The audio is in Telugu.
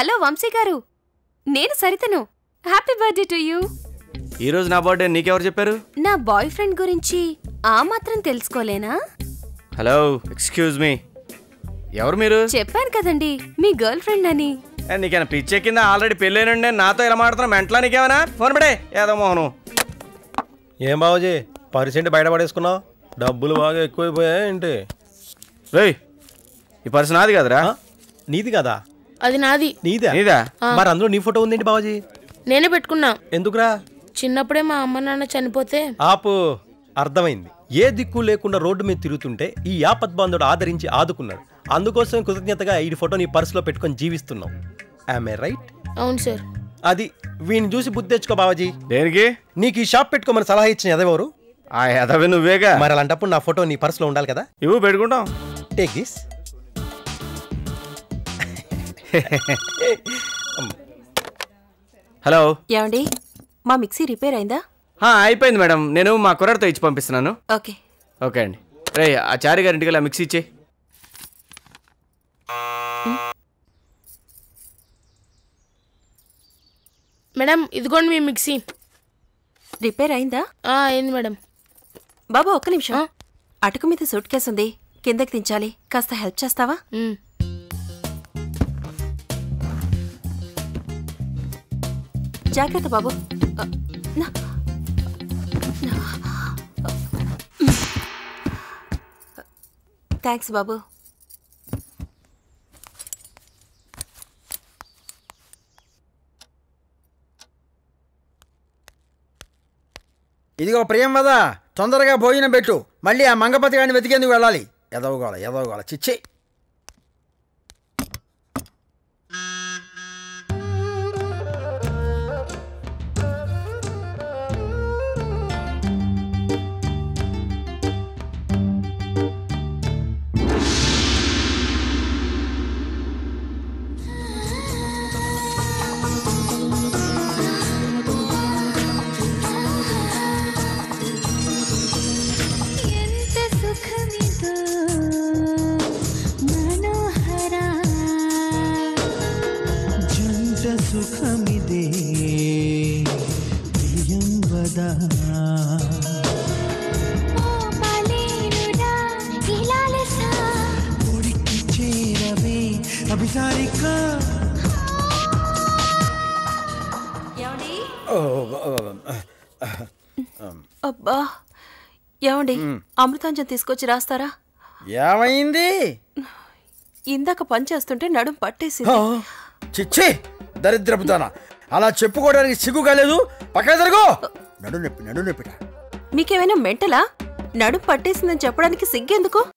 హలో వంశీ గారు నేను సరితను హ్యాపీ బర్త్డే టు యూ ఈ రోజు నా బర్త్డే నీకెవరు చెప్పారు నా బాయ్ ఫ్రెండ్ గురించి ఆ మాత్రం తెలుసుకోలేనా హలో ఎక్స్క్యూజ్ మీ ఎవరు మీరు చెప్పాను కదండి మీ గర్ల్ ఫ్రెండ్ అని ఏ, నీకేనా పిచ్చే కింద ఆల్రెడీ పెళ్ళైనండి నేను నాతో ఇలా మాడుతున్నా మెంటలా నీకేమైనా ఫోన్ పడే ఏదో మోహను ఏం బావజీ పర్సెంట్ బయట పడేసుకున్నావు డబ్బులు బాగా ఎక్కువైపోయాయి ఏంటి రేయ్ ఈ పర్సన్ నాది కదరా ఆ? నీది కదా అది నాది నీదా నీదా మరి అందులో నీ ఫోటో ఉందేంటి బావజీ నేనే పెట్టుకున్నా ఎందుకురా చిన్నప్పుడే మా అమ్మ నాన్న చనిపోతే ఆపు అర్థమైంది ఏ దిక్కు లేకుండా రోడ్డు మీద తిరుగుతుంటే ఈ ఆపద్బాంధుడు ఆదరించి ఆదుకున్నాడు అందుకోసం కృతజ్ఞతగా ఈ ఫోటో నీ పర్సులో పెట్టుకొని జీవిస్తున్నాం ఐ రైట్ అవును సార్ అది వీడిని చూసి బుద్ధి తెచ్చుకో బావజీ దేనికి నీకు ఈ షాప్ పెట్టుకోమని సలహా ఇచ్చిన ఎదవరు ఆ ఎదవి నువ్వేగా మరి అలాంటప్పుడు నా ఫోటో నీ పర్సులో ఉండాలి కదా ఇవ్వు పెట్టుకుంటాం టేక్ దిస్ హలో ఏమండి మా మిక్సీ రిపేర్ అయిందా ఆ, అయిపోయింది మేడం నేను మా కుర్రాడితో ఇచ్చి పంపిస్తున్నాను ఓకే ఓకే అండి రే ఆ చారి గారింటికి వెళ్ళి ఆ మిక్సీ ఇచ్చే మేడం ఇదిగోండి మీ మిక్సీ రిపేర్ అయిందా ఆ, అయింది మేడం బాబా ఒక్క నిమిషం అటుకు మీద సూట్ కేసు ఉంది కిందకి దించాలి కాస్త హెల్ప్ చేస్తావా ఉమ్. జాగ్రత్త బాబు అ, నా- థ్యాంక్స్ బాబు ఇదిగో ప్రియం వదా తొందరగా భోజనం పెట్టు మళ్ళీ ఆ మంగపతి గారిని వెతికేందుకు వెళ్ళాలి ఎదవగోళ ఎదవగోళ చిచ్చి ఎంత సుఖమిదో మనోహరా జంట సుఖమిదే ప్రియం వదా ఓ పలేరుడా ఇలాలసా ఒడికి చేరవే అభిసారిక అబ్బా ఏమండి అమృతాంజన్ తీసుకొచ్చి రాస్తారా ఏమైంది ఇందాక పని చేస్తుంటే నడుం ఆ, పట్టేసింది చిచ్చి దరిద్రపుతానా అలా చెప్పుకోవడానికి సిగ్గు కాలేదు పక్కన జరుగు నడు నొప్పి నడు నొప్పిట మీకేమైనా మెంటలా నడుం పట్టేసిందని చెప్పడానికి సిగ్గెందుకు